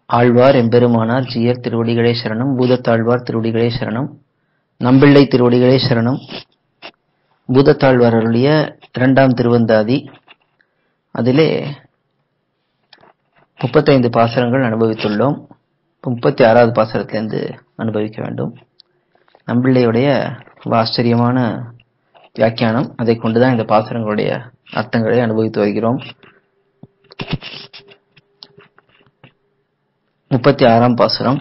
ஆழ்வார் எம்பெருமானார் ஜீயர் திருவடிகளே சரணம் பூதத்தாழ்வார் திருவடிகளே சரணம் நம்பிள்ளை திருவடிகளே சரணம் பூதத்தாழ்வார் அருளிய இரண்டாம் திருவந்தாதி அதிலே முப்பத்தைந்து பாசுரங்கள் அனுபவித்துள்ளோம் முப்பத்தி ஆறாவது பாசுரத்திலிருந்து அனுபவிக்க வேண்டும் நம்பிள்ளையுடைய ஆச்சரியமான வியாக்கியானம் அதை கொண்டுதான் இந்த பாசுரங்களுடைய அர்த்தங்களை அனுபவித்து வருகிறோம் முப்பத்தி ஆறாம் பாசுரம்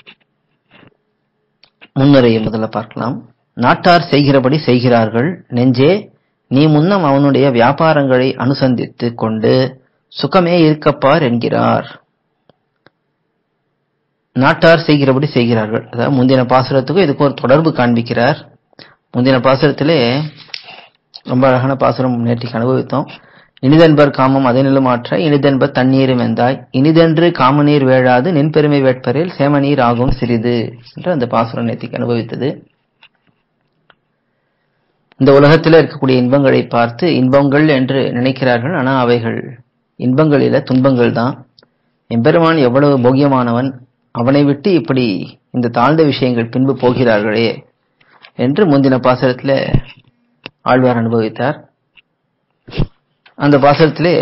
முன்னுரையை முதல்ல பார்க்கலாம் நாட்டார் செய்கிறபடி செய்கிறார்கள் நெஞ்சே நீ முன்னம் அவனுடைய வியாபாரங்களை அனுசந்தித்து கொண்டு சுகமே இருக்கப்பார் என்கிறார் நாட்டார் செய்கிறபடி செய்கிறார்கள் அதாவது முந்தின பாசுரத்துக்கும் இதுக்கு ஒரு தொடர்பு காண்பிக்கிறார் முந்தின பாசுரத்திலே ரொம்ப அழகான பாசுரம் நேற்றுக்கு அனுபவித்தோம் இனிதென்பர் காமம் அதனிலுமாற்ற இனிதென்பர் தண்ணீரும் வெந்தாய் இனிதென்று காமநீர் வேழாது நின்பெருமை வேட்பரில் சேமநீர் ஆகும் சிறிது என்று அந்த பாசுரம் நேற்றுக்கு அனுபவித்தது இந்த உலகத்தில் இருக்கக்கூடிய இன்பங்களை பார்த்து இன்பங்கள் என்று நினைக்கிறார்கள் ஆனால் அவைகள் இன்பங்களில துன்பங்கள் தான் எம்பெருமான் எவ்வளவு போகியமானவன் அவனை விட்டு இப்படி இந்த தாழ்ந்த விஷயங்கள் பின்பு போகிறார்களே என்று முந்தின பாசுரத்தில் ஆழ்வார் அனுபவித்தார் அந்த பாசுரத்திலே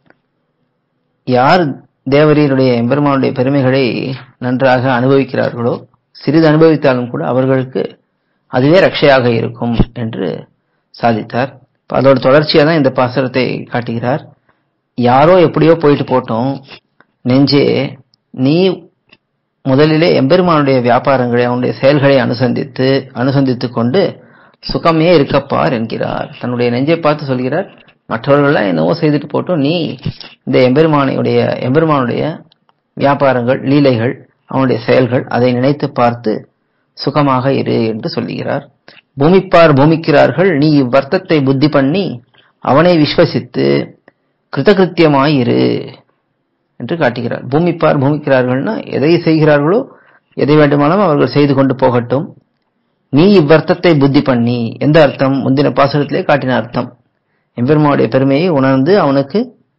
யார் தேவரீருடைய எம்பெருமானுடைய பெருமைகளை நன்றாக அனுபவிக்கிறார்களோ சிறிது அனுபவித்தாலும் கூட அவர்களுக்கு அதுவே ரட்சையாக இருக்கும் என்று சாதித்தார் அதோட தொடர்ச்சியாக தான் இந்த பாசுரத்தை காட்டுகிறார் யாரோ எப்படியோ போயிட்டு போட்டோம் நெஞ்சே நீ முதலிலே எம்பெருமானுடைய வியாபாரங்களை அவனுடைய செயல்களை அனுசந்தித்து அனுசந்தித்து கொண்டு சுகமே இருக்கப்பார் என்கிறார் தன்னுடைய நெஞ்சை பார்த்து சொல்கிறார் மற்றவர்கள்லாம் என்னவோ செய்துட்டு போட்டோம் நீ இந்த எம்பெருமானுடைய எம்பெருமானுடைய வியாபாரங்கள் லீலைகள் அவனுடைய செயல்கள் அதை நினைத்து பார்த்து சுகமாக இரு என்று சொல்லுகிறார் பூமிப்பார் பூமிக்கிறார்கள் நீ இவ்வர்த்தத்தை புத்தி பண்ணி அவனை விஸ்வசித்து கிருத்தகிருத்தியமாயிரு என்று காட்டுகிறார் பூமிப்பார் பூமிக்கிறார்கள்னா எதை செய்கிறார்களோ எதை வேண்டுமானாலும் அவர்கள் செய்து கொண்டு போகட்டும் நீ இவ்வர்த்தத்தை புத்தி பண்ணி எந்த அர்த்தம் முந்தின பாசுரத்திலே காட்டின அர்த்தம் எம்பெருமானுடைய பெருமையை உணர்ந்து அவனுக்கு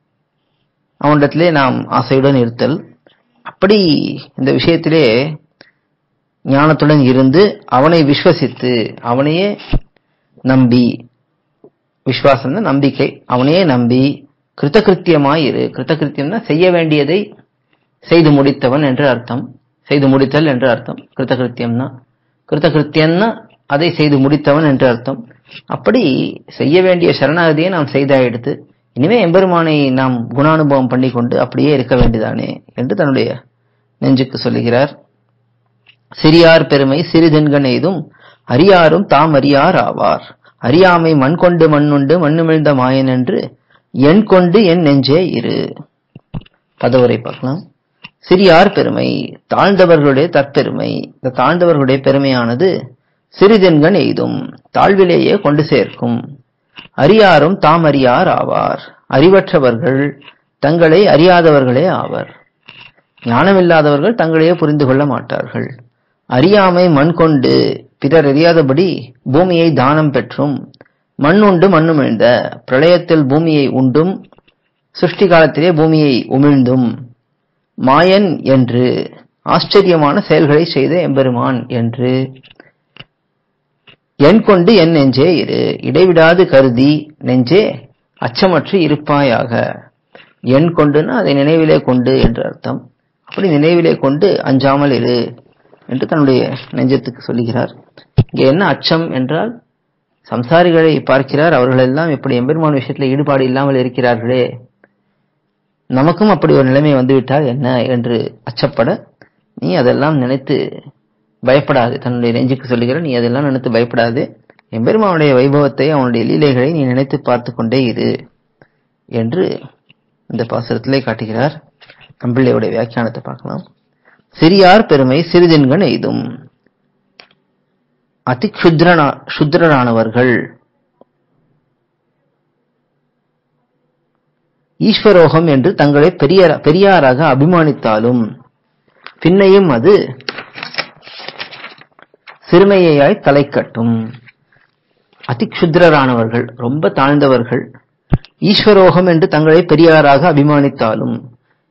அவனிடத்திலே நாம் ஆசையுடன் இருத்தல் அப்படி இந்த விஷயத்திலே ஞானத்துடன் இருந்து அவனை விஸ்வசித்து அவனையே நம்பி விஸ்வாசம் நம்பிக்கை அவனையே நம்பி கிருத்தகிருத்தியமாயிரு கிருத்தகிருத்தியம்னா செய்ய வேண்டியதை செய்து முடித்தவன் என்று அர்த்தம் செய்து முடித்தல் என்று அர்த்தம் கிருத்தகிருத்தியம்னா கிருத்தகிருத்தியம்னா அதை செய்து முடித்தவன் என்று அர்த்தம் அப்படி செய்ய வேண்டிய சரணாகதியை நாம் செய்தாயிடுத்து இனிமே எம்பெருமானை நாம் குணானுபவம் பண்ணி கொண்டு அப்படியே இருக்க வேண்டியதானே என்று தன்னுடைய நெஞ்சுக்கு சொல்லுகிறார் சிறியார் பெருமை சிறிதென்கண் எய்தும் அறியாரும் தாம் அறியார் ஆவார் அறியாமை மண் கொண்டு மண்ணுண்டு மண்ணுமிழ்ந்த மாயன் என்று எண் கொண்டு என் நெஞ்சே இரு பதவுரை பார்க்கலாம் சிறியார் பெருமை தாழ்ந்தவர்களுடைய தற்பெருமை இந்த தாழ்ந்தவர்களுடைய பெருமையானது சிறிதென்கண் எய்தும் தாழ்விலேயே கொண்டு சேர்க்கும் அறியாரும் தாம் அறியார் ஆவார் அறிவற்றவர்கள் தங்களை அறியாதவர்களே ஆவர் ஞானமில்லாதவர்கள் தங்களையே புரிந்து கொள்ள மாட்டார்கள் அறியாமை மண் கொண்டு பிறர் அறியாதபடி பூமியை தானம் பெற்றும் மண் உண்டு மண்ணுமிழ்ந்த பிரளயத்தில் பூமியை உண்டும் சிருஷ்டி காலத்திலே பூமியை உமிழ்ந்தும் மாயன் என்று ஆச்சரியமான செயல்களை செய்த எம்பெருமான் என்று என் கொண்டு என் நெஞ்சே இரு இடைவிடாது கருதி நெஞ்சே அச்சமற்று இருப்பாயாக என் கொண்டுன்னா அதை நினைவிலே கொண்டு என்று அர்த்தம் அப்படி நினைவிலே கொண்டு அஞ்சாமல் இரு என்று தன்னுடைய நெஞ்சத்துக்கு சொல்லுகிறார் இங்கே என்ன அச்சம் என்றால் சம்சாரிகளை பார்க்கிறார் அவர்களெல்லாம் எப்படி எம்பெருமான் விஷயத்தில் ஈடுபாடு இல்லாமல் இருக்கிறார்களே நமக்கும் அப்படி ஒரு நிலைமை வந்துவிட்டால் என்ன என்று அச்சப்பட நீ அதெல்லாம் நினைத்து பயப்படாது தன்னுடைய நெஞ்சுக்கு சொல்லுகிற நீ அதெல்லாம் நினைத்து பயப்படாது எம்பெருமானுடைய வைபவத்தை அவனுடைய லீலைகளை நீ நினைத்து பார்த்து கொண்டே இரு என்று இந்த பாசுரத்திலே காட்டுகிறார் நம்பிள்ளையுடைய வியாக்கியானத்தை பார்க்கலாம் சிறியார் பெருமை சிறிதென்கண் எய்தும் அதி சுத்ரரானவர்கள் ஈஸ்வரோகம் என்று தங்களை பெரிய பெரியாராக அபிமானித்தாலும் பின்னையும் அது சிறுமையாய் தலை கட்டும் அதிக்ஷுத்ரரானவர்கள் ரொம்ப தாழ்ந்தவர்கள் ஈஸ்வரோகம் என்று தங்களை பெரியாராக அபிமானித்தாலும்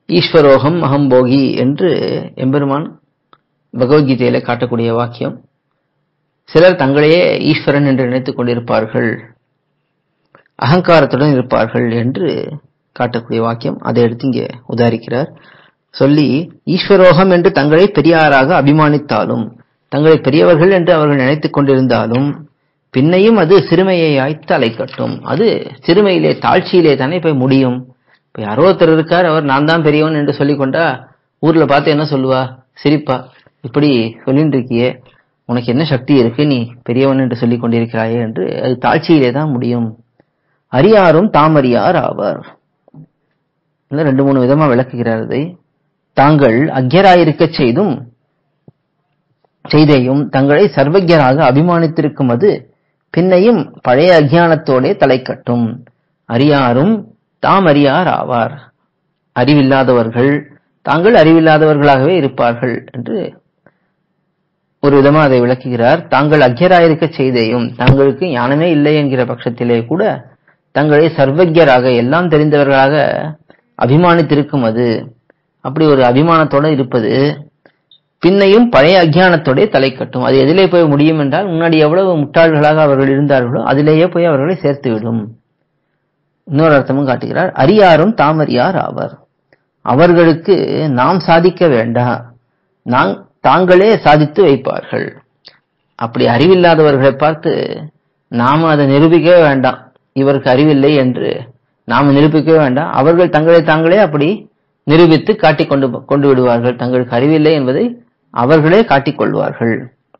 ஈஸ்வரோகம் அகம்போகி என்று எம்பெருமான் பகவத்கீதையில காட்டக்கூடிய வாக்கியம் சிலர் தங்களையே ஈஸ்வரன் என்று நினைத்துக் கொண்டிருப்பார்கள் அகங்காரத்துடன் இருப்பார்கள் என்று காட்டக்கூடிய வாக்கியம் அதை எடுத்து இங்கே உதாரிக்கிறார் சொல்லி ஈஸ்வரோகம் என்று தங்களை பெரியாராக அபிமானித்தாலும் தங்களை பெரியவர்கள் என்று அவர்கள் நினைத்துக் கொண்டிருந்தாலும் பின்னையும் அது சிறுமையை ஆய்த்து அலைக்கட்டும் அது சிறுமையிலே தாழ்ச்சியிலே தானே போய் முடியும் இப்ப யாரோ ஒருத்தர் இருக்கார் அவர் நான் தான் பெரியவன் என்று சொல்லிக் கொண்டா ஊர்ல பார்த்து என்ன சொல்லுவா சிரிப்பா இப்படி சொல்லிட்டு இருக்கியே உனக்கு என்ன சக்தி இருக்கு நீ பெரியவன் என்று சொல்லிக் கொண்டிருக்கிறாயே என்று அது தாழ்ச்சியிலே தான் முடியும் அறியாரும் தாமறியார் ஆவார் இன்னும் ரெண்டு மூணு விதமா விளக்குகிறார் அதை தாங்கள் அக்யராயிருக்க செய்தும் செய்தேயும் தங்களை சர்வஜராக அபிமானித்திருக்கும் அது பின்னையும் பழைய அஜ்ஞானத்தோடே தலைக்கட்டும் அறியாரும் தாம் அறியார் ஆவார் அறிவில்லாதவர்கள் தாங்கள் அறிவில்லாதவர்களாகவே இருப்பார்கள் என்று ஒரு விதமா அதை விளக்குகிறார் தாங்கள் அக்யராயிருக்க செய்தேயும் தங்களுக்கு ஞானமே இல்லை என்கிற பட்சத்திலே கூட தங்களை சர்வஜராக எல்லாம் தெரிந்தவர்களாக அபிமானித்திருக்கும் அது அப்படி ஒரு அபிமானத்தோட இருப்பது பின்னையும் பழைய அஜ்ஞானத்தோட தலை கட்டும் அது எதிலே போய் முடியும் என்றால் முன்னாடி எவ்வளவு முட்டாள்களாக அவர்கள் இருந்தார்களோ அதிலேயே போய் அவர்களை சேர்த்துவிடும் இன்னொரு அர்த்தமும் காட்டுகிறார் அறியாரும் தாமறியார் ஆவர் அவர்களுக்கு நாம் சாதிக்க வேண்டாம் நான் தாங்களே சாதித்து வைப்பார்கள் அப்படி அறிவில்லாதவர்களை பார்த்து நாம அதை நிரூபிக்கவே வேண்டாம் இவருக்கு அறிவில்லை என்று நாம் நிரூபிக்கவே வேண்டாம் அவர்கள் தங்களை தாங்களே அப்படி நிரூபித்து காட்டிக் கொண்டு கொண்டு விடுவார்கள் தங்களுக்கு அறிவில்லை என்பதை அவர்களே காட்டிக் கொள்வார்கள்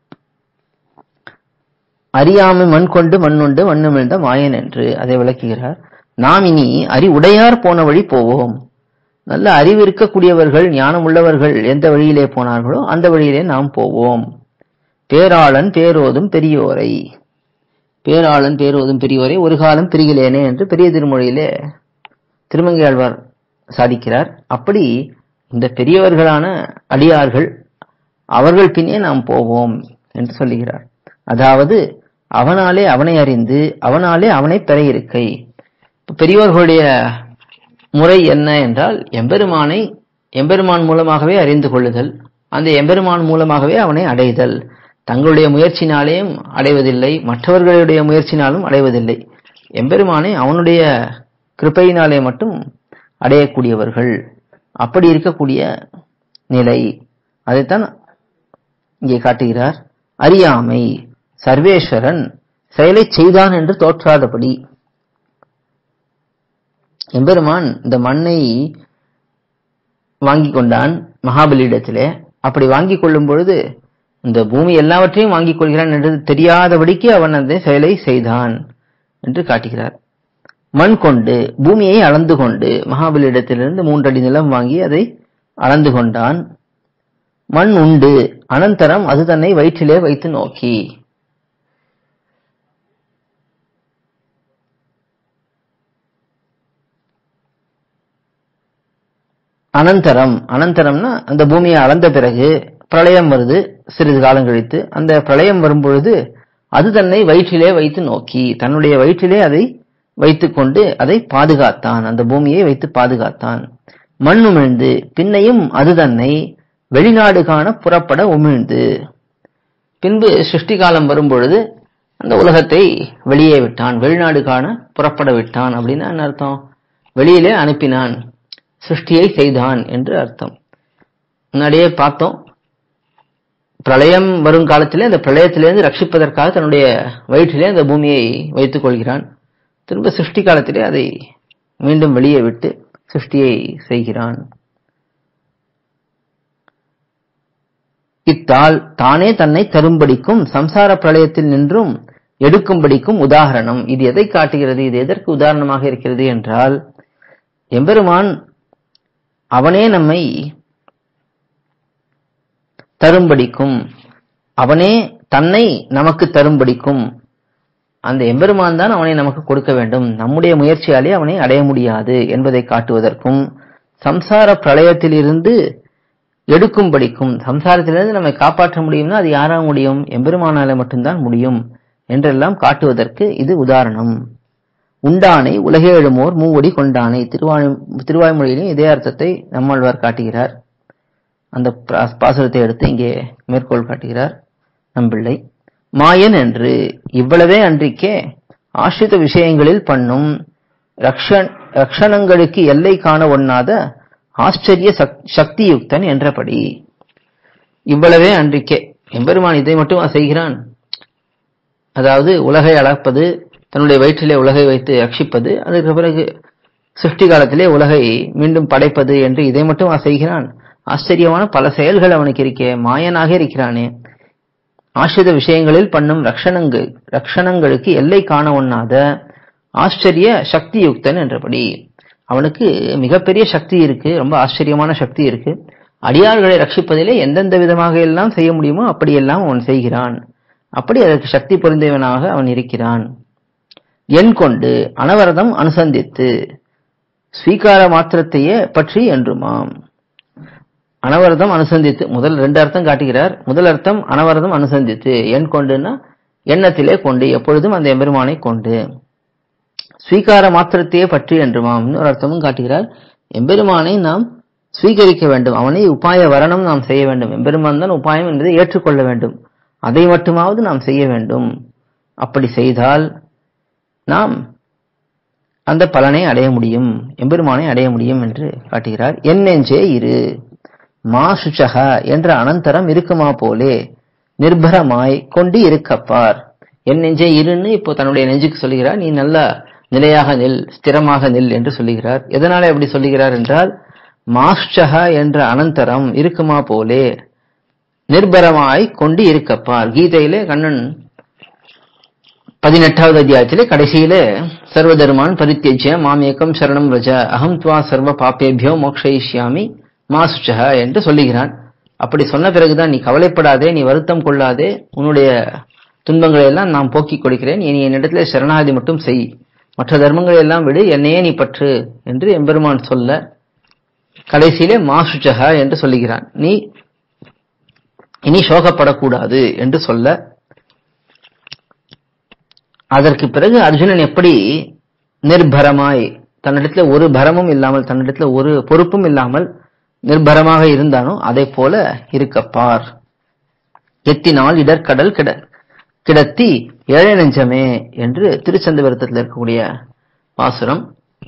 அறியாமை மண் கொண்டு மண்ணுண்டு மண்ணுமிழ்ந்த மாயன் என்று அதை விளக்குகிறார் நாம் இனி அறி உடையார் போன வழி போவோம் நல்ல அறிவு இருக்கக்கூடியவர்கள் ஞானம் உள்ளவர்கள் எந்த வழியிலே போனார்களோ அந்த வழியிலே நாம் போவோம் பேராளன் பேரோதும் பெரியோரை பேராளன் பேரோதும் பெரியோரை ஒரு காலம் பிரிகிலேனே என்று பெரிய திருமொழியிலே திருமங்கையாழ்வார் சாதிக்கிறார் அப்படி இந்த பெரியவர்களான அடியார்கள் அவர்கள் பின்னே நாம் போவோம் என்று சொல்லுகிறார் அதாவது அவனாலே அவனை அறிந்து அவனாலே அவனை பெற இருக்கை பெரியவர்களுடைய முறை என்ன என்றால் எம்பெருமானை எம்பெருமான் மூலமாகவே அறிந்து கொள்ளுதல் அந்த எம்பெருமான் மூலமாகவே அவனை அடைதல் தங்களுடைய முயற்சினாலேயும் அடைவதில்லை மற்றவர்களுடைய முயற்சினாலும் அடைவதில்லை எம்பெருமானை அவனுடைய கிருப்பையினாலே மட்டும் அடையக்கூடியவர்கள் அப்படி இருக்கக்கூடிய நிலை அதைத்தான் இங்கே காட்டுகிறார் அறியாமை சர்வேஸ்வரன் செயலை செய்தான் என்று தோற்றாதபடி எம்பெருமான் இந்த மண்ணை வாங்கி கொண்டான் மகாபலியிடத்திலே அப்படி வாங்கி கொள்ளும் பொழுது இந்த பூமி எல்லாவற்றையும் வாங்கிக் கொள்கிறான் என்று தெரியாதபடிக்கு அவன் அந்த செயலை செய்தான் என்று காட்டுகிறார் மண் கொண்டு பூமியை அளந்து கொண்டு மகாபலியிடத்திலிருந்து மூன்றடி நிலம் வாங்கி அதை அளந்து கொண்டான் மண் உண்டு அனந்தரம் அது தன்னை வயிற்றிலே வைத்து நோக்கி அனந்தரம் அனந்தரம்னா அந்த பூமியை அளந்த பிறகு பிரளயம் வருது சிறிது காலம் கழித்து அந்த பிரளயம் வரும்பொழுது அது தன்னை வயிற்றிலே வைத்து நோக்கி தன்னுடைய வயிற்றிலே அதை வைத்துக்கொண்டு அதை பாதுகாத்தான் அந்த பூமியை வைத்து பாதுகாத்தான் மண் உமிழ்ந்து பின்னையும் அது தன்னை வெளிநாடு காண புறப்பட உமிழ்ந்து பின்பு சிருஷ்டி காலம் வரும்பொழுது அந்த உலகத்தை வெளியே விட்டான் வெளிநாடு காண புறப்பட விட்டான் அப்படின்னா என்ன அர்த்தம் வெளியிலே அனுப்பினான் சிருஷ்டியை செய்தான் என்று அர்த்தம் முன்னாடியே பார்த்தோம் பிரளயம் வரும் காலத்திலே அந்த பிரளயத்திலிருந்து ரட்சிப்பதற்காக தன்னுடைய வயிற்றிலே அந்த பூமியை வைத்துக் கொள்கிறான் திரும்ப சிருஷ்டி காலத்திலே அதை மீண்டும் வெளியே விட்டு சிருஷ்டியை செய்கிறான் இத்தால் தானே தன்னை தரும்படிக்கும் சம்சார பிரளயத்தில் நின்றும் எடுக்கும்படிக்கும் உதாரணம் இது எதை காட்டுகிறது இது எதற்கு உதாரணமாக இருக்கிறது என்றால் எம்பெருமான் அவனே நம்மை தரும்படிக்கும் அவனே தன்னை நமக்கு தரும்படிக்கும் அந்த எம்பெருமான் தான் அவனை நமக்கு கொடுக்க வேண்டும் நம்முடைய முயற்சியாலே அவனை அடைய முடியாது என்பதை காட்டுவதற்கும் சம்சார பிரளயத்திலிருந்து எடுக்கும்படிக்கும் சம்சாரத்திலிருந்து நம்மை காப்பாற்ற முடியும்னா அது யாரால முடியும் எம்பெருமானால மட்டும்தான் முடியும் என்றெல்லாம் காட்டுவதற்கு இது உதாரணம் உண்டானை உலகேழுமோர் மூவடி கொண்டானை திருவாய் திருவாய்மொழியிலும் இதே அர்த்தத்தை நம்மாழ்வார் காட்டுகிறார் அந்த பா- பாசுரத்தை எடுத்து இங்கே மேற்கோள் காட்டுகிறார் நம்பிள்ளை மாயன் என்று இவ்வளவே அன்றிக்கே ஆசிரித விஷயங்களில் பண்ணும் ரக்ஷன் ரக்ஷணங்களுக்கு எல்லை காண ஒண்ணாத ஆச்சரிய சக்- சக்தியுக்தன் என்றபடி இவ்வளவே அன்றிக்கே எம்பெருமான் இதை மட்டும் செய்கிறான் அதாவது உலகை அளப்பது தன்னுடைய வயிற்றிலே உலகை வைத்து ரட்சிப்பது அதுக்கு பிறகு சிருஷ்டி காலத்திலே உலகை மீண்டும் படைப்பது என்று இதை மட்டும் அவன் செய்கிறான் ஆச்சரியமான பல செயல்கள் அவனுக்கு இருக்கே மாயனாக இருக்கிறானே ஆசிரித விஷயங்களில் பண்ணும் ரக்ஷணங்கள் ரக்ஷணங்களுக்கு எல்லை காண ஒண்ணாத ஆச்சரிய சக்தியுக்தன் என்றபடி அவனுக்கு மிகப்பெரிய சக்தி இருக்கு ரொம்ப ஆச்சரியமான சக்தி இருக்கு அடியார்களை ரட்சிப்பதிலே எந்தெந்த விதமாக எல்லாம் செய்ய முடியுமோ அப்படியெல்லாம் அவன் செய்கிறான் அப்படி அதற்கு சக்தி பொருந்தியவனாக அவன் இருக்கிறான் எண் கொண்டு அனவரதம் அனுசந்தித்து ஸ்வீகார மாத்திரத்தையே பற்றி என்றுமாம் அனவரதம் அனுசந்தித்து முதல் ரெண்டு அர்த்தம் காட்டுகிறார் முதல் அர்த்தம் அனவரதம் அனுசந்தித்து எண் கொண்டுன்னா எண்ணத்திலே கொண்டு எப்பொழுதும் அந்த எம்பெருமானை கொண்டு ஸ்வீகார மாத்திரத்தையே பற்றி என்றுமாம் இன்னொரு அர்த்தமும் காட்டுகிறார் எம்பெருமானை நாம் ஸ்வீகரிக்க வேண்டும் அவனை உபாய வரணம் நாம் செய்ய வேண்டும் எம்பெருமான் தான் உபாயம் என்பதை ஏற்றுக்கொள்ள வேண்டும் அதை மட்டுமாவது நாம் செய்ய வேண்டும் அப்படி செய்தால் நாம் அந்த பலனை அடைய முடியும் எம்பெருமானை அடைய முடியும் என்று காட்டுகிறார் என் நெஞ்சே இரு மா சுச்சக என்ற அனந்தரம் இருக்குமா போலே நிர்பரமாய் கொண்டு இருக்கப்பார் என் நெஞ்சே இருன்னு இப்போ தன்னுடைய நெஞ்சுக்கு சொல்லுகிறார் நீ நல்லா நிலையாக நில் ஸ்திரமாக நில் என்று சொல்லுகிறார் எதனால எப்படி சொல்லுகிறார் என்றால் மாஷ்சக என்ற அனந்தரம் இருக்குமா போலே நிர்பரமாய் கொண்டு இருக்கப்பார் கீதையிலே கண்ணன் பதினெட்டாவது அத்தியாயத்திலே கடைசியிலே சர்வதர்மான் பரித்தியஜ்ய மாமேக்கம் சரணம் ரஜ அகம் துவா சர்வ பாப்பேபியோ மோக்ஷயிஷ்யாமி மாசுச்சக என்று சொல்லுகிறான் அப்படி சொன்ன பிறகுதான் நீ கவலைப்படாதே நீ வருத்தம் கொள்ளாதே உன்னுடைய துன்பங்களை எல்லாம் நான் போக்கிக் கொடுக்கிறேன் நீ என்னிடத்துல சரணாகதி மட்டும் செய் மற்ற தர்மங்களை எல்லாம் விடு என்னையே நீ பற்று என்று எம்பெருமான் சொல்ல கடைசியிலே மாசுச்சக என்று சொல்லுகிறான் நீ இனி சோகப்படக்கூடாது என்று சொல்ல அதற்கு பிறகு அர்ஜுனன் எப்படி நிர்பரமாய் தன்னிடத்துல ஒரு பரமும் இல்லாமல் தன்னிடத்துல ஒரு பொறுப்பும் இல்லாமல் நிர்பரமாக இருந்தானோ அதை போல இருக்கப்பார் எத்தினால் இடர்கடல் கிட கிடத்தி ஏழை நெஞ்சமே என்று திருச்சந்த விருத்தத்தில் இருக்கக்கூடிய பாசுரம்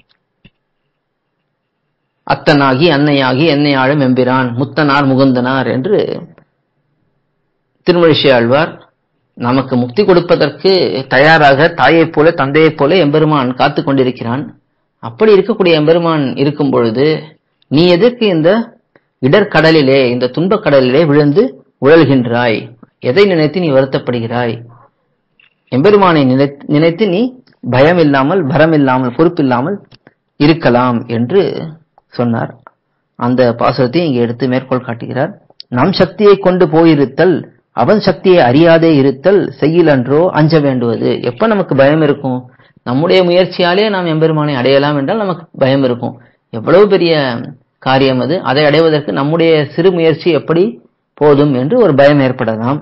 அத்தனாகி அன்னையாகி என்னை ஆளும் எம்பிரான் முத்தனார் முகுந்தனார் என்று திருமழிசை ஆழ்வார் நமக்கு முக்தி கொடுப்பதற்கு தயாராக தாயைப் போல தந்தையைப் போல எம்பெருமான் காத்து கொண்டிருக்கிறான் அப்படி இருக்கக்கூடிய எம்பெருமான் இருக்கும் பொழுது நீ எதற்கு இந்த இடர்கடலிலே இந்த துன்பக் கடலிலே விழுந்து உழல்கின்றாய் எதை நினைத்து நீ வருத்தப்படுகிறாய் எம்பெருமானை நினைத்- நினைத்து நீ பயம் இல்லாமல் பரம் இல்லாமல் பொறுப்பில்லாமல் இருக்கலாம் என்று சொன்னார் அந்த பாசுரத்தை இங்கே எடுத்து மேற்கோள் காட்டுகிறார் நம் சக்தியை கொண்டு போயிருத்தல் அவன் சக்தியை அறியாதே இருத்தல் செய்யிலன்றோ அஞ்ச வேண்டுவது எப்ப நமக்கு பயம் இருக்கும் நம்முடைய முயற்சியாலே நாம் எம்பெருமானை அடையலாம் என்றால் நமக்கு பயம் இருக்கும் எவ்வளவு பெரிய காரியம் அது அதை அடைவதற்கு நம்முடைய சிறு முயற்சி எப்படி போதும் என்று ஒரு பயம் ஏற்படலாம்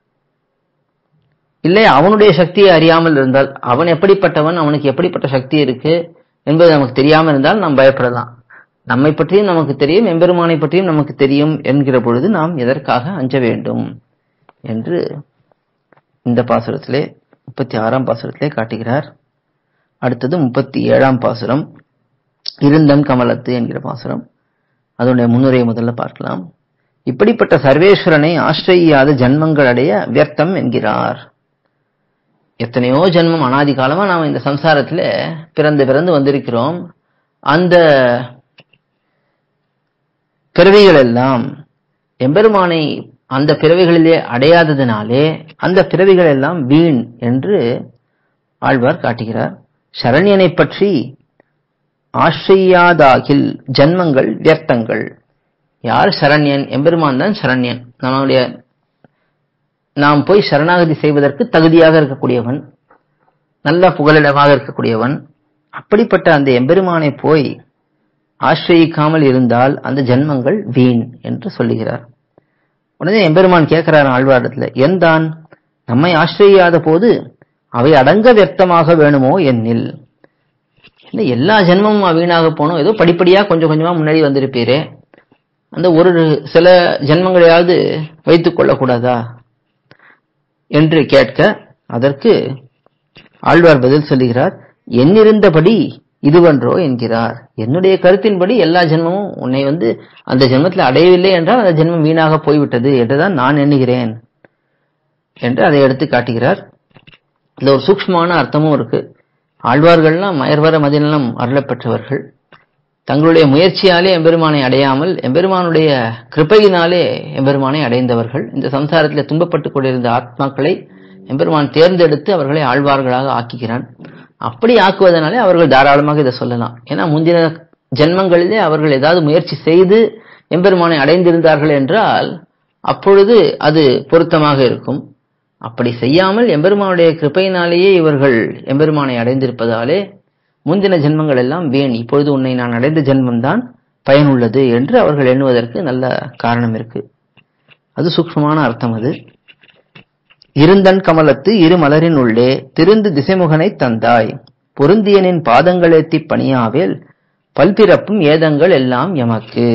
இல்லை அவனுடைய சக்தியை அறியாமல் இருந்தால் அவன் எப்படிப்பட்டவன் அவனுக்கு எப்படிப்பட்ட சக்தி இருக்கு என்பது நமக்கு தெரியாமல் இருந்தால் நாம் பயப்படலாம் நம்மை பற்றியும் நமக்கு தெரியும் எம்பெருமானை பற்றியும் நமக்கு தெரியும் என்கிற பொழுது நாம் எதற்காக அஞ்ச வேண்டும் என்று இந்த பாசுரத்திலே முப்பத்தி ஆறாம் பாசுரத்திலே காட்டுகிறார் அடுத்தது முப்பத்தி ஏழாம் பாசுரம் இருந்தன் கமலத்து என்கிற பாசுரம் அதனுடைய முன்னுரையை முதல்ல பார்க்கலாம் இப்படிப்பட்ட சர்வேஸ்வரனை ஆශ්‍රயியாத ஜன்மங்கள் அடைய வியர்த்தம் என்கிறார் எத்தனையோ ஜென்மம் அனாதி காலமா நாம் இந்த சம்சாரத்துல பிறந்து பிறந்து வந்திருக்கிறோம் அந்த பிறவிகள் எல்லாம் எம்பெருமானை அந்த பிறவிகளிலே அடையாததினாலே அந்த பிறவிகள் எல்லாம் வீண் என்று ஆழ்வார் காட்டுகிறார் சரண்யனை பற்றி ஆශ්‍රයාதாகில் ஜன்மங்கள் வியர்த்தங்கள் யார் சரண்யன் எம்பெருமான் தான் சரண்யன் நம்முடைய நாம் போய் சரணாகதி செய்வதற்கு தகுதியாக இருக்கக்கூடியவன் நல்ல புகலிடமாக இருக்கக்கூடியவன் அப்படிப்பட்ட அந்த எம்பெருமானை போய் ஆශ්‍රயிக்காமல் இருந்தால் அந்த ஜன்மங்கள் வீண் என்று சொல்லுகிறார் உடனே எம்பெருமான் கேட்கிறார் ஆழ்வாரிடத்துல என் தான் நம்மை ஆශ්‍රயியாத போது அவை அடங்க வியர்த்தமாக வேணுமோ என்னில் என்ன எல்லா ஜென்மமும் வீணாக போனோம் ஏதோ படிப்படியா கொஞ்சம் கொஞ்சமா முன்னாடி வந்திருப்பீரே அந்த ஒரு சில ஜென்மங்களையாவது வைத்துக் கொள்ளக்கூடாதா என்று கேட்க அதற்கு ஆழ்வார் பதில் சொல்லுகிறார் எண்ணிருந்தபடி இதுவன்றோ என்கிறார் என்னுடைய கருத்தின்படி எல்லா ஜென்மமும் உன்னை வந்து அந்த ஜென்மத்தில் அடையவில்லை என்றால் அந்த ஜென்மம் வீணாக போய்விட்டது என்றுதான் நான் எண்ணுகிறேன் என்று அதை எடுத்து காட்டுகிறார் இந்த ஒரு சூக்ஷ்மமான அர்த்தமும் இருக்கு ஆழ்வார்கள்லாம் மயர்வர மதிநலம் அருளப்பெற்றவர்கள் தங்களுடைய முயற்சியாலே எம்பெருமானை அடையாமல் எம்பெருமானுடைய கிருபையினாலே எம்பெருமானை அடைந்தவர்கள் இந்த சம்சாரத்தில் துன்பப்பட்டுக் கொண்டிருந்த ஆத்மாக்களை எம்பெருமான் தேர்ந்தெடுத்து அவர்களை ஆழ்வார்களாக ஆக்குகிறான் அப்படி ஆக்குவதனாலே அவர்கள் தாராளமாக இதை சொல்லலாம் ஏன்னா முந்தின ஜென்மங்களிலே அவர்கள் ஏதாவது முயற்சி செய்து எம்பெருமானை அடைந்திருந்தார்கள் என்றால் அப்பொழுது அது பொருத்தமாக இருக்கும் அப்படி செய்யாமல் எம்பெருமானுடைய கிருப்பையினாலேயே இவர்கள் எம்பெருமானை அடைந்திருப்பதாலே முந்தின ஜென்மங்கள் எல்லாம் வீண் இப்பொழுது உன்னை நான் அடைந்த ஜென்மம்தான் பயனுள்ளது என்று அவர்கள் எண்ணுவதற்கு நல்ல காரணம் இருக்கு அது சூக்ஷ்மமான அர்த்தம் அது இருந்தன் கமலத்து இரு மலரின் உள்ளே திருந்து திசைமுகனை தந்தாய் பொருந்தியனின் பாதங்களேத்தி பணியாவேல் பல்பிறப்பும் ஏதங்கள் எல்லாம் எமக்கு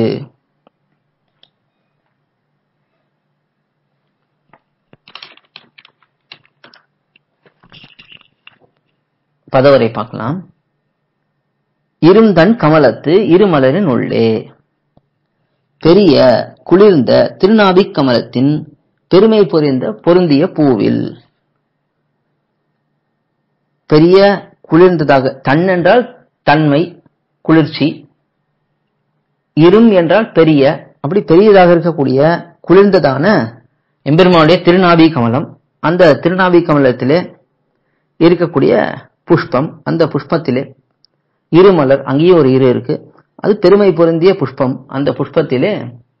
பதவரை பார்க்கலாம் இருந்தன் கமலத்து இருமலரின் உள்ளே பெரிய குளிர்ந்த திருநாபிக் கமலத்தின் பெருமை பொறிந்த பொருந்திய பூவில் பெரிய குளிர்ந்ததாக தன் என்றால் தன்மை குளிர்ச்சி இரும் என்றால் பெரிய அப்படி பெரியதாக இருக்கக்கூடிய குளிர்ந்ததான எம்பெருமானுடைய திருநாபி கமலம் அந்த திருநாபி கமலத்திலே இருக்கக்கூடிய புஷ்பம் அந்த புஷ்பத்திலே இருமலர் அங்கேயும் ஒரு இரு இருக்கு அது பெருமை பொருந்திய புஷ்பம் அந்த புஷ்பத்திலே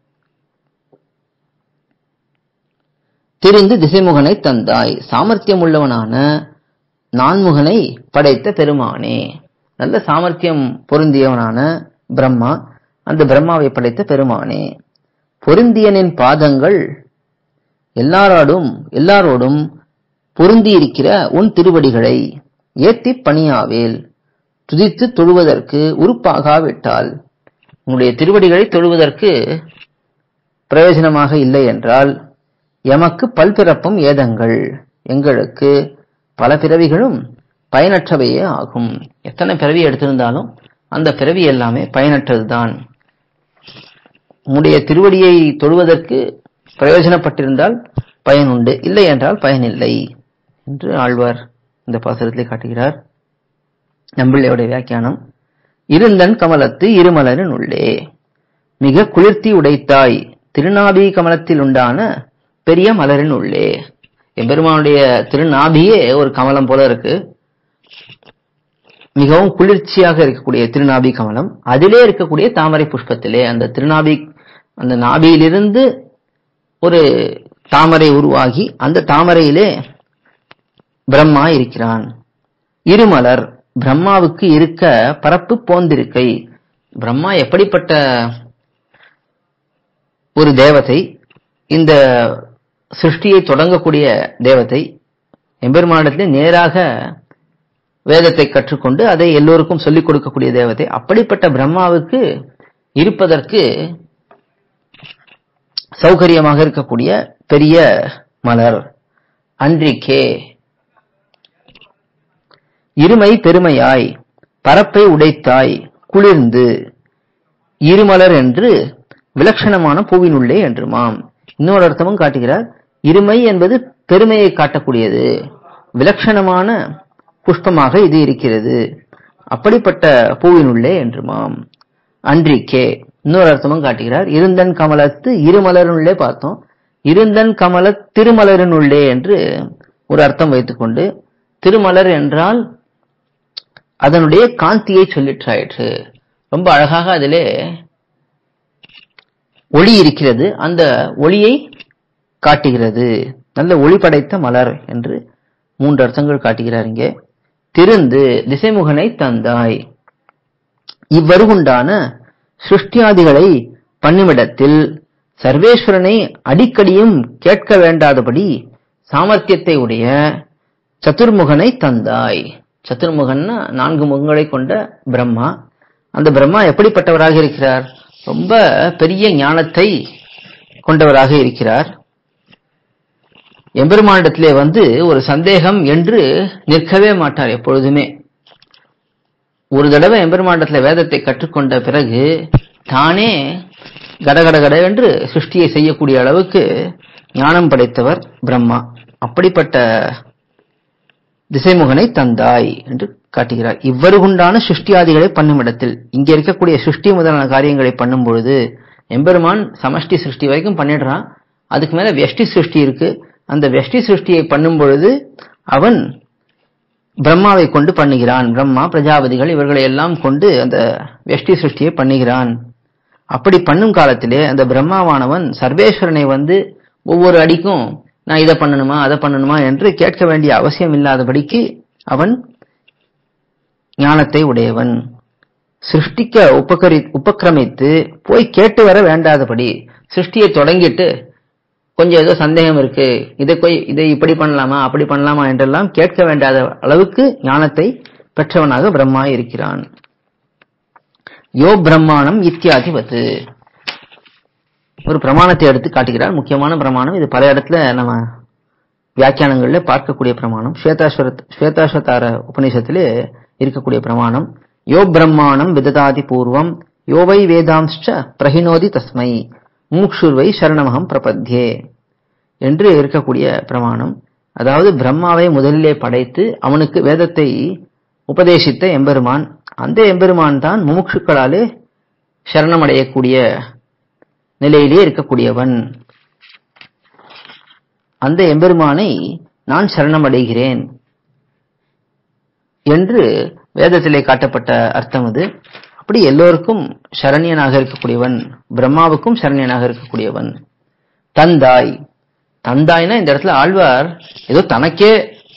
திரிந்து திசைமுகனை தந்தாய் சாமர்த்தியம் உள்ளவனான நான்முகனை படைத்த பெருமானே நல்ல சாமர்த்தியம் பொருந்தியவனான பிரம்மா அந்த பிரம்மாவை படைத்த பெருமானே பொருந்தியனின் பாதங்கள் எல்லாரோடும் எல்லாரோடும் பொருந்தியிருக்கிற உன் திருவடிகளை ஏத்தி பணியாவேல் துதித்து தொழுவதற்கு உறுப்பாகாவிட்டால் உன்னுடைய திருவடிகளை தொழுவதற்கு பிரயோஜனமாக இல்லை என்றால் எமக்கு பல்பிறப்பும் ஏதங்கள் எங்களுக்கு பல பிறவிகளும் பயனற்றவையே ஆகும் எத்தனை பிறவி எடுத்திருந்தாலும் அந்த பிறவி எல்லாமே பயனற்றதுதான் உன்னுடைய திருவடியை தொழுவதற்கு பிரயோஜனப்பட்டிருந்தால் பயன் உண்டு இல்லை என்றால் பயனில்லை என்று ஆழ்வார் இந்த பாசுரத்திலே காட்டுகிறார் நம்பிள்ளையோட வியாக்கியானம் இருந்தன் கமலத்து இருமலரின் உள்ளே மிக குளிர்த்தி உடைத்தாய் திருநாபி கமலத்தில் உண்டான பெரிய மலரின் உள்ளே எம்பெருமானுடைய திருநாபியே ஒரு கமலம் போல இருக்கு மிகவும் குளிர்ச்சியாக இருக்கக்கூடிய திருநாபி கமலம் அதிலே இருக்கக்கூடிய தாமரை புஷ்பத்திலே அந்த திருநாபி அந்த நாபியிலிருந்து ஒரு தாமரை உருவாகி அந்த தாமரையிலே பிரம்மா இருக்கிறான் இருமலர் பிரம்மாவுக்கு இருக்க பரப்பு போந்திருக்கை பிரம்மா எப்படிப்பட்ட ஒரு தேவதை இந்த சிருஷ்டியை தொடங்கக்கூடிய தேவதை எம்பெருமானிடத்திலே நேராக வேதத்தை கற்றுக்கொண்டு அதை எல்லோருக்கும் சொல்லிக் கொடுக்கக்கூடிய தேவதை அப்படிப்பட்ட பிரம்மாவுக்கு இருப்பதற்கு சௌகரியமாக இருக்கக்கூடிய பெரிய மலர் அன்றிக்கே இருமை பெருமையாய் பரப்பை உடைத்தாய் குளிர்ந்து இருமலர் என்று விலட்சணமான பூவினுள்ளே என்றுமாம் இன்னொரு அர்த்தமும் காட்டுகிறார் இருமை என்பது பெருமையை காட்டக்கூடியது விலட்சணமான புஷ்பமாக இது இருக்கிறது அப்படிப்பட்ட பூவினுள்ளே என்றுமாம் அன்றிக்கே இன்னொரு அர்த்தமும் காட்டுகிறார் இருந்தன் கமலத்து இருமலரினுள்ளே பார்த்தோம் இருந்தன் கமல திருமலரினுள்ளே என்று ஒரு அர்த்தம் வைத்துக்கொண்டு திருமலர் என்றால் அதனுடைய காந்தியை சொல்லிற்றாயிற்று ரொம்ப அழகாக அதிலே ஒளி இருக்கிறது அந்த ஒளியை காட்டுகிறது நல்ல ஒளி படைத்த மலர் என்று மூன்று அர்த்தங்கள் காட்டுகிறார் இங்கே திருந்து திசைமுகனை தந்தாய் இவ்வருகுண்டான சிருஷ்டியாதிகளை பண்ணுமிடத்தில் சர்வேஸ்வரனை அடிக்கடியும் கேட்க வேண்டாதபடி சாமர்த்தியத்தை உடைய சதுர்முகனை தந்தாய் சத்துர்முகன்னா நான்கு முகங்களை கொண்ட பிரம்மா அந்த பிரம்மா எப்படிப்பட்டவராக இருக்கிறார் ரொம்ப பெரிய ஞானத்தை கொண்டவராக இருக்கிறார் எம்பெருமானிடத்திலே வந்து ஒரு சந்தேகம் என்று நிற்கவே மாட்டார் எப்பொழுதுமே ஒரு தடவை எம்பெருமானிடத்துல வேதத்தை கற்றுக்கொண்ட பிறகு தானே கடகட கட என்று சிருஷ்டியை செய்யக்கூடிய அளவுக்கு ஞானம் படைத்தவர் பிரம்மா அப்படிப்பட்ட திசைமுகனை தந்தாய் என்று காட்டுகிறார் இவ்வருகுண்டான சிருஷ்டியாதிகளை பண்ணும் இடத்தில் இங்க இருக்கக்கூடிய சிருஷ்டி முதலான காரியங்களை பண்ணும் பொழுது எம்பெருமான் சமஷ்டி சிருஷ்டி வரைக்கும் பண்ணிடுறான் அதுக்கு மேல வெஷ்டி சிருஷ்டி இருக்கு அந்த வெஷ்டி சிருஷ்டியை பண்ணும் பொழுது அவன் பிரம்மாவை கொண்டு பண்ணுகிறான் பிரம்மா பிரஜாபதிகள் இவர்களை எல்லாம் கொண்டு அந்த வெஷ்டி சிருஷ்டியை பண்ணுகிறான் அப்படி பண்ணும் காலத்திலே அந்த பிரம்மாவானவன் சர்வேஸ்வரனை வந்து ஒவ்வொரு அடிக்கும் நான் இதை பண்ணணுமா அதை பண்ணணுமா என்று கேட்க வேண்டிய அவசியம் இல்லாதபடிக்கு அவன் ஞானத்தை உடையவன் சிருஷ்டிக்க உபகரி உபக்கிரமித்து போய் கேட்டு வர வேண்டாதபடி சிருஷ்டியை தொடங்கிட்டு கொஞ்சம் ஏதோ சந்தேகம் இருக்கு இதை போய் இதை இப்படி பண்ணலாமா அப்படி பண்ணலாமா என்றெல்லாம் கேட்க வேண்டாத அளவுக்கு ஞானத்தை பெற்றவனாக பிரம்மா இருக்கிறான் யோ பிரம்மாணம் இத்தியாதிபத்து ஒரு பிரமாணத்தை எடுத்து காட்டுகிறார் முக்கியமான பிரமாணம் இது பல இடத்துல நம்ம வியாக்கியானங்கள்ல பார்க்கக்கூடிய பிரமாணம் ஸ்வேதாஸ்வர ஸ்வேதாஸ்வதார உபநிஷத்திலே இருக்கக்கூடிய பிரமாணம் யோ பிரம்மாணம் விததாதி பூர்வம் யோவை வேதாம்ச்ச பிரஹினோதி தஸ்மை மூக்ஷுர்வை சரணமகம் பிரபத்யே என்று இருக்கக்கூடிய பிரமாணம் அதாவது பிரம்மாவை முதலிலே படைத்து அவனுக்கு வேதத்தை உபதேசித்த எம்பெருமான் அந்த எம்பெருமான் தான் முமுட்சுக்களாலே சரணமடையக்கூடிய நிலையிலே இருக்கக்கூடியவன் அந்த எம்பெருமானை நான் சரணமடைகிறேன் என்று வேதத்திலே காட்டப்பட்ட அர்த்தம் அது அப்படி எல்லோருக்கும் சரண்யனாக இருக்கக்கூடியவன் பிரம்மாவுக்கும் சரண்யனாக இருக்கக்கூடியவன் தந்தாய் தந்தாய்னா இந்த இடத்துல ஆழ்வார் ஏதோ தனக்கே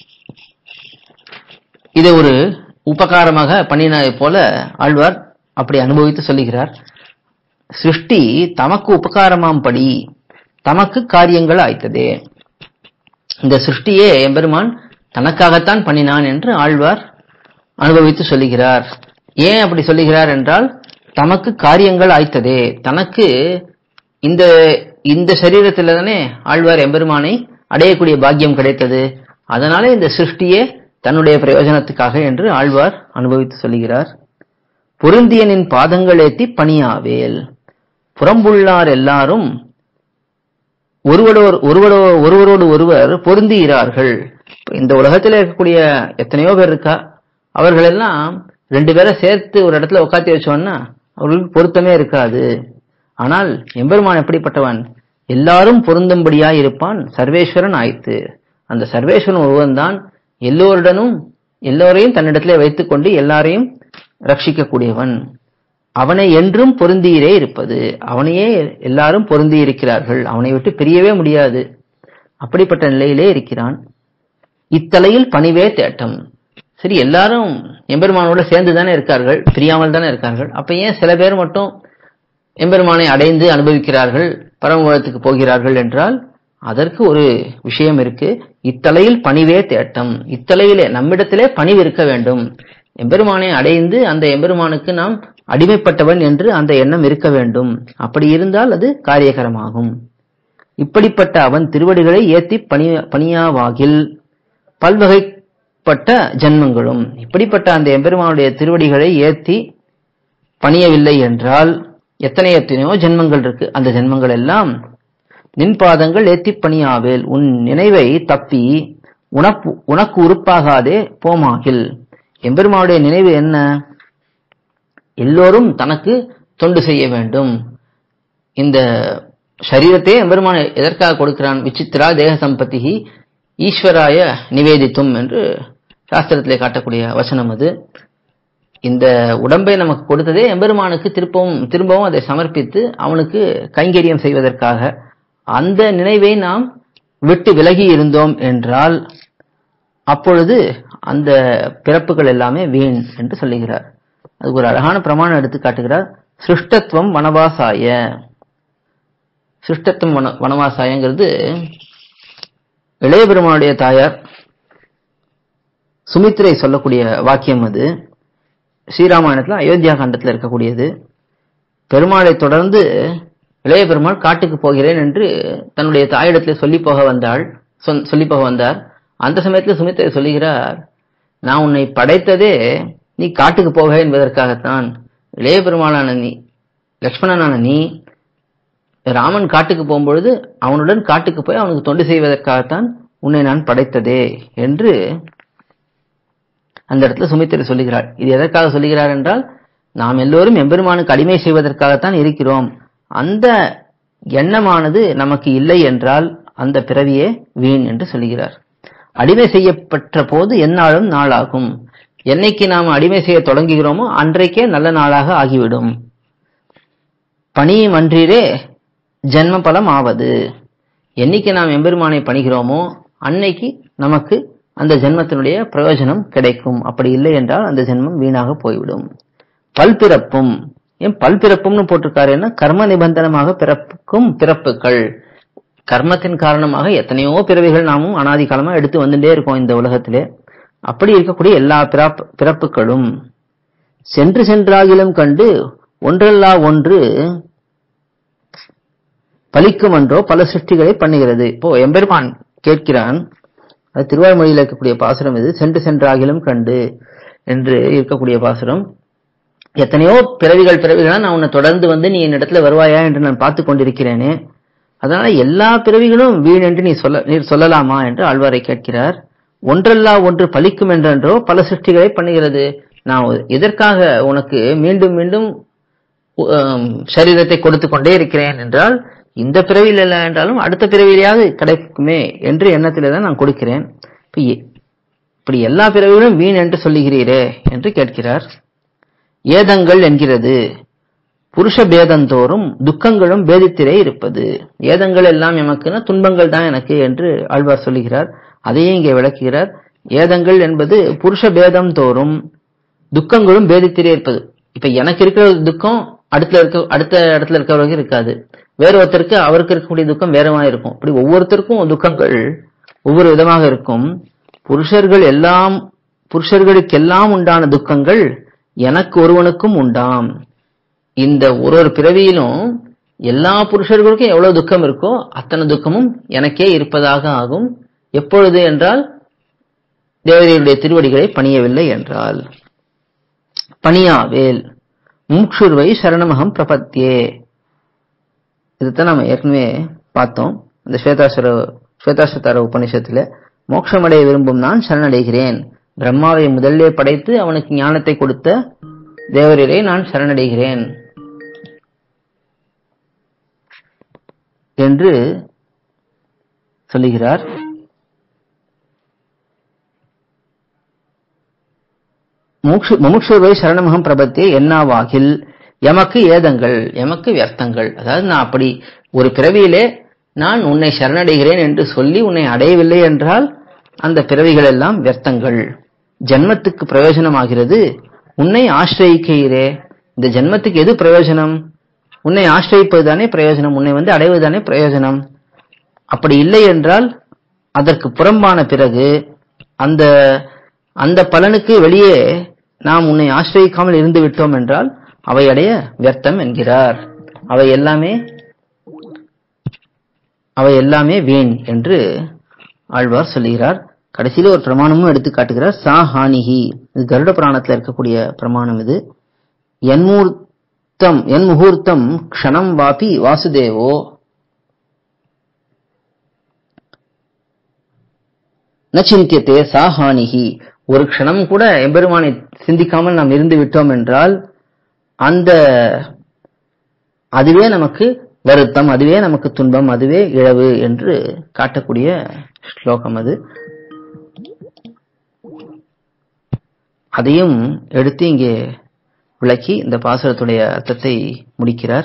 இதை ஒரு உபகாரமாக பண்ணினதை போல ஆழ்வார் அப்படி அனுபவித்து சொல்லுகிறார் சிருஷ்டி தமக்கு உபகாரமாம் படி தமக்கு காரியங்கள் ஆய்த்ததே இந்த சிருஷ்டியே எம்பெருமான் தனக்காகத்தான் பண்ணினான் என்று ஆழ்வார் அனுபவித்து சொல்லுகிறார் ஏன் அப்படி சொல்லுகிறார் என்றால் தமக்கு காரியங்கள் ஆய்த்ததே தனக்கு இந்த இந்த சரீரத்தில் தானே ஆழ்வார் எம்பெருமானை அடையக்கூடிய பாக்கியம் கிடைத்தது அதனாலே இந்த சிருஷ்டியே தன்னுடைய பிரயோஜனத்துக்காக என்று ஆழ்வார் அனுபவித்து சொல்லுகிறார் பொருந்தியனின் பாதங்கள் ஏத்தி பணியாவேல் புறம்புள்ளார் எல்லாரும் ஒருவரோடு ஒருவரோ ஒருவரோடு ஒருவர் பொருந்துகிறார்கள் இந்த உலகத்தில் இருக்கக்கூடிய எத்தனையோ பேர் இருக்கா அவர்கள் எல்லாம் ரெண்டு பேரை சேர்த்து ஒரு இடத்துல உட்காத்தி வச்சோம்னா அவர்களுக்கு பொருத்தமே இருக்காது ஆனால் எம்பெருமான் எப்படிப்பட்டவன் எல்லாரும் பொருந்தும்படியாய் இருப்பான் சர்வேஸ்வரன் ஆயித்து அந்த சர்வேஸ்வரன் ஒருவன் தான் எல்லோருடனும் எல்லோரையும் தன்னிடத்திலே வைத்துக்கொண்டு எல்லாரையும் ரட்சிக்கக்கூடியவன் அவனை என்றும் பொருந்தியிரே இருப்பது அவனையே எல்லாரும் பொருந்தி இருக்கிறார்கள் அவனை விட்டு பிரியவே முடியாது அப்படிப்பட்ட நிலையிலே இருக்கிறான் இத்தலையில் பணிவே தேட்டம் சரி எல்லாரும் எம்பெருமானோட சேர்ந்து தானே இருக்கார்கள் பிரியாமல் தானே இருக்கார்கள் அப்ப ஏன் சில பேர் மட்டும் எம்பெருமானை அடைந்து அனுபவிக்கிறார்கள் பரமபதத்துக்கு போகிறார்கள் என்றால் அதற்கு ஒரு விஷயம் இருக்கு இத்தலையில் பணிவே தேட்டம் இத்தலையிலே நம்மிடத்திலே பணிவு இருக்க வேண்டும் எம்பெருமானை அடைந்து அந்த எம்பெருமானுக்கு நாம் அடிமைப்பட்டவன் என்று அந்த எண்ணம் இருக்க வேண்டும் அப்படி இருந்தால் அது காரியகரமாகும் இப்படிப்பட்ட அவன் திருவடிகளை ஏத்தி பணி பணியாவாகில் பல்வகைப்பட்ட ஜென்மங்களும் இப்படிப்பட்ட அந்த எம்பெருமானுடைய திருவடிகளை ஏத்தி பணியவில்லை என்றால் எத்தனை எத்தனையோ ஜென்மங்கள் இருக்கு அந்த ஜென்மங்கள் எல்லாம் நின் பாதங்கள் ஏத்தி பணியாவேல் உன் நினைவை தப்பி உனக்கு உனக்கு உறுப்பாகாதே போமாகில் எம்பெருமானுடைய நினைவு என்ன எல்லோரும் தனக்கு தொண்டு செய்ய வேண்டும் இந்த சரீரத்தை எம்பெருமான் எதற்காக கொடுக்கிறான் விசித்ரா தேக சம்பத்தி ஈஸ்வராய நிவேதித்தும் என்று சாஸ்திரத்திலே காட்டக்கூடிய வசனம் அது இந்த உடம்பை நமக்கு கொடுத்ததே எம்பெருமானுக்கு திருப்பவும் திரும்பவும் அதை சமர்ப்பித்து அவனுக்கு கைங்கரியம் செய்வதற்காக அந்த நினைவை நாம் விட்டு விலகி இருந்தோம் என்றால் அப்பொழுது அந்த பிறப்புகள் எல்லாமே வீண் என்று சொல்லுகிறார் அதுக்கு ஒரு அழகான பிரமாணம் எடுத்து காட்டுகிறார் சிருஷ்டத்துவம் வனவாசாய சிருஷ்டத்துவம் வன வனவாசாயங்கிறது இளைய பெருமானுடைய தாயார் சுமித்ரை சொல்லக்கூடிய வாக்கியம் அது ஸ்ரீராமாயணத்துல அயோத்தியா காண்டத்துல இருக்கக்கூடியது பெருமாளை தொடர்ந்து இளைய பெருமாள் காட்டுக்கு போகிறேன் என்று தன்னுடைய தாயிடத்தில் சொல்லி போக வந்தாள் சொன்- சொல்லி போக வந்தார் அந்த சமயத்தில் சுமித்ரை சொல்லுகிறார் நான் உன்னை படைத்ததே நீ காட்டுக்கு போக என்பதற்காகத்தான் இளைய பெருமாளான நீ லக்ஷ்மணனான நீ ராமன் காட்டுக்கு போகும்பொழுது அவனுடன் காட்டுக்கு போய் அவனுக்கு தொண்டு செய்வதற்காகத்தான் உன்னை நான் படைத்ததே என்று அந்த இடத்துல சுமித்திரை சொல்லுகிறார் இது எதற்காக சொல்லுகிறார் என்றால் நாம் எல்லோரும் எம்பெருமானுக்கு அடிமை செய்வதற்காகத்தான் இருக்கிறோம் அந்த எண்ணமானது நமக்கு இல்லை என்றால் அந்த பிறவியே வீண் என்று சொல்லுகிறார் அடிமை செய்யப்பட்ட போது எந்நாளும் நாளாகும் என்னைக்கு நாம் அடிமை செய்ய தொடங்குகிறோமோ அன்றைக்கே நல்ல நாளாக ஆகிவிடும் பணியும் அன்றீரே ஜென்ம பலம் ஆவது என்னைக்கு நாம் எம்பெருமானை பணிகிறோமோ அன்னைக்கு நமக்கு அந்த ஜென்மத்தினுடைய பிரயோஜனம் கிடைக்கும் அப்படி இல்லை என்றால் அந்த ஜென்மம் வீணாக போய்விடும் பல்பிறப்பும் ஏன் பல்பிறப்பும்னு போட்டிருக்காருன்னா கர்ம நிபந்தனமாக பிறப்புக்கும் பிறப்புகள் கர்மத்தின் காரணமாக எத்தனையோ பிறவிகள் நாமும் அனாதி காலமா எடுத்து வந்துட்டே இருக்கோம் இந்த உலகத்திலே அப்படி இருக்கக்கூடிய எல்லா பிறப்பு பிறப்புகளும் சென்று சென்றாகிலும் கண்டு ஒன்றல்லா ஒன்று பலிக்கும் என்றோ பல சிருஷ்டிகளை பண்ணுகிறது இப்போ எம்பெருமான் கேட்கிறான் அது திருவாய்மொழியில் இருக்கக்கூடிய பாசுரம் இது சென்று சென்றாகிலும் கண்டு என்று இருக்கக்கூடிய பாசுரம் எத்தனையோ பிறவிகள் பிறவிகளா நான் உன்னை தொடர்ந்து வந்து நீ என்னிடத்துல வருவாயா என்று நான் பார்த்து கொண்டிருக்கிறேனே அதனால எல்லா பிறவிகளும் வீண் என்று நீ சொல்ல நீர் சொல்லலாமா என்று ஆழ்வாரை கேட்கிறார் ஒன்றல்லா ஒன்று பலிக்கும் என்றென்றோ பல சிருஷ்டிகளை பண்ணுகிறது நான் எதற்காக உனக்கு மீண்டும் மீண்டும் உம், சரீரத்தை கொடுத்து கொண்டே இருக்கிறேன் என்றால் இந்த பிறவியில் இல்லை என்றாலும் அடுத்த பிறவியிலேயாவது கிடைக்குமே என்று எண்ணத்திலே தான் நான் கொடுக்கிறேன் இப்ப எ- இப்படி எல்லா பிறவிகளும் வீண் என்று சொல்லுகிறீரே என்று கேட்கிறார் ஏதங்கள் என்கிறது புருஷ பேதந்தோறும் துக்கங்களும் பேதித்திரே இருப்பது ஏதங்கள் எல்லாம் எமக்குன்னா துன்பங்கள் தான் எனக்கு என்று ஆழ்வார் சொல்லுகிறார் அதையே இங்கே விளக்குகிறார் ஏதங்கள் என்பது புருஷ பேதம் தோறும் துக்கங்களும் பேதித்திரே இருப்பது இப்ப எனக்கு இருக்கிற துக்கம் அடுத்த இருக்க அடுத்த இடத்துல இருக்கிறவருக்கு இருக்காது வேற ஒருத்தருக்கு அவருக்கு இருக்கக்கூடிய துக்கம் வேறமா இருக்கும் அப்படி ஒவ்வொருத்தருக்கும் துக்கங்கள் ஒவ்வொரு விதமாக இருக்கும் புருஷர்கள் எல்லாம் புருஷர்களுக்கெல்லாம் உண்டான துக்கங்கள் எனக்கு ஒருவனுக்கும் உண்டாம் இந்த ஒரு ஒரு பிறவியிலும் எல்லா புருஷர்களுக்கும் எவ்வளவு துக்கம் இருக்கோ அத்தனை துக்கமும் எனக்கே இருப்பதாக ஆகும் எப்பொழுது என்றால் தேவதையுடைய திருவடிகளை பணியவில்லை என்றால் பணியாவேல் மூக்ஷுர்வை சரணமகம் பிரபத்தியே இதுதான் நம்ம ஏற்கனவே பார்த்தோம் இந்த ஸ்வேதாசுர ஸ்வேதாசுத்தார உபநிஷத்துல மோட்சமடைய விரும்பும் நான் சரணடைகிறேன் பிரம்மாவை முதல்லே படைத்து அவனுக்கு ஞானத்தை கொடுத்த தேவரீரை நான் சரணடைகிறேன் என்று சொல்லுகிறார் மூக்ஷு முமுட்சுவை சரணமகம் பிரபத்தே என்னாவாகில் எமக்கு ஏதங்கள் எமக்கு வியர்த்தங்கள் அதாவது நான் அப்படி ஒரு பிறவியிலே நான் உன்னை சரணடைகிறேன் என்று சொல்லி உன்னை அடையவில்லை என்றால் அந்த பிறவிகள் எல்லாம் வியர்த்தங்கள் ஜன்மத்துக்கு பிரயோஜனமாகிறது உன்னை ஆசிரயிக்கிறே இந்த ஜென்மத்துக்கு எது பிரயோஜனம் உன்னை ஆசிரயிப்பதுதானே பிரயோஜனம் உன்னை வந்து அடைவதுதானே பிரயோஜனம் அப்படி இல்லை என்றால் அதற்கு புறம்பான பிறகு அந்த அந்த பலனுக்கு வெளியே நாம் உன்னை ஆசிரயிக்காமல் இருந்து விட்டோம் என்றால் அவை அடைய வியர்த்தம் என்கிறார் அவை எல்லாமே அவை எல்லாமே வீண் என்று ஆழ்வார் சொல்லுகிறார் கடைசியில ஒரு பிரமாணமும் எடுத்து காட்டுகிறார் சா ஹானிஹி இது கருட புராணத்துல இருக்கக்கூடிய பிரமாணம் இது என்மூர்த்தம் என் முகூர்த்தம் க்ஷணம் வாபி வாசுதேவோ ந சிந்தியத்தே சா ஹானிஹி ஒரு க்ஷணம் கூட எம்பெருமானை சிந்திக்காமல் நாம் இருந்து விட்டோம் என்றால் அந்த அதுவே நமக்கு வருத்தம் அதுவே நமக்கு துன்பம் அதுவே இழவு என்று காட்டக்கூடிய ஸ்லோகம் அது அதையும் எடுத்து இங்கே விளக்கி இந்த பாசுரத்துடைய அர்த்தத்தை முடிக்கிறார்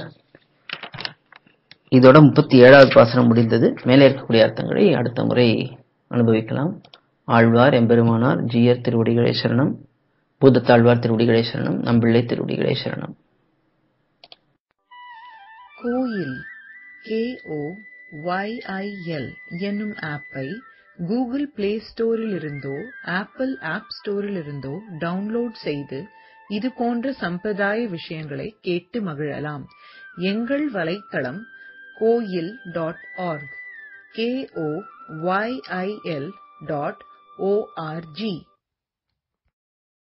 இதோட முப்பத்தி ஏழாவது பாசுரம் முடிந்தது மேலே இருக்கக்கூடிய அர்த்தங்களை அடுத்த முறை அனுபவிக்கலாம் ஆழ்வார் எம்பெருமானார் ஜீயர் திருவடிகளே சரணம் பூதத்தாழ்வார் திருவடிகளே சரணம் நம்பிள்ளை திருவடிகளே சரணம் கோயில் கே ஓ ஒய்ஐஎல் என்னும் ஆப்பை கூகுள் பிளே ஸ்டோரிலிருந்தோ ஆப்பிள் ஆப் ஸ்டோரிலிருந்தோ டவுன்லோட் செய்து இது போன்ற சம்பிரதாய விஷயங்களை கேட்டு மகிழலாம் எங்கள் வலைத்தளம் Koyil dot org K O Y I L dot O R G